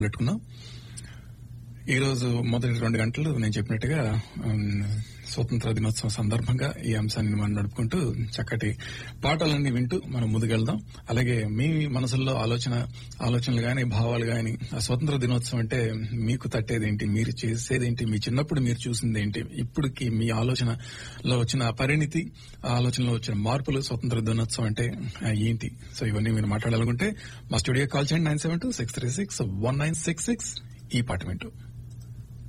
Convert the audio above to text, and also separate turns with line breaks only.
పెట్టుకున్నాం ఈ రోజు మొదటి రెండు గంటలు నేను చెప్పినట్టుగా ఉమ్, స్వతంత్ర దినోత్సవం సందర్భంగా ఈ అంశాన్ని మనం నడుపుకుంటూ చక్కటి పాటలన్నీ వింటూ మనం ముందుకెళ్దాం అలాగే మీ మనసుల్లో ఆలోచన ఆలోచనలు గాని భావాలు గాని ఆ స్వతంత్ర దినోత్సవం అంటే మీకు తట్టేదేంటి మీరు చేసేదేంటి మీ చిన్నప్పుడు మీరు చూసిందేంటి ఇప్పటికి మీ ఆలోచనలో వచ్చిన ఆ పరిణితి ఆ ఆలోచనలో వచ్చిన మార్పులు స్వతంత్ర దినోత్సవం అంటే ఆ, ఏంటి సో ఇవన్నీ మీరు మాట్లాడాలనుకుంటే మా స్టూడియో కాల్ చేయండి nine seven two six three six one nine six six ఈ పాట వింటూ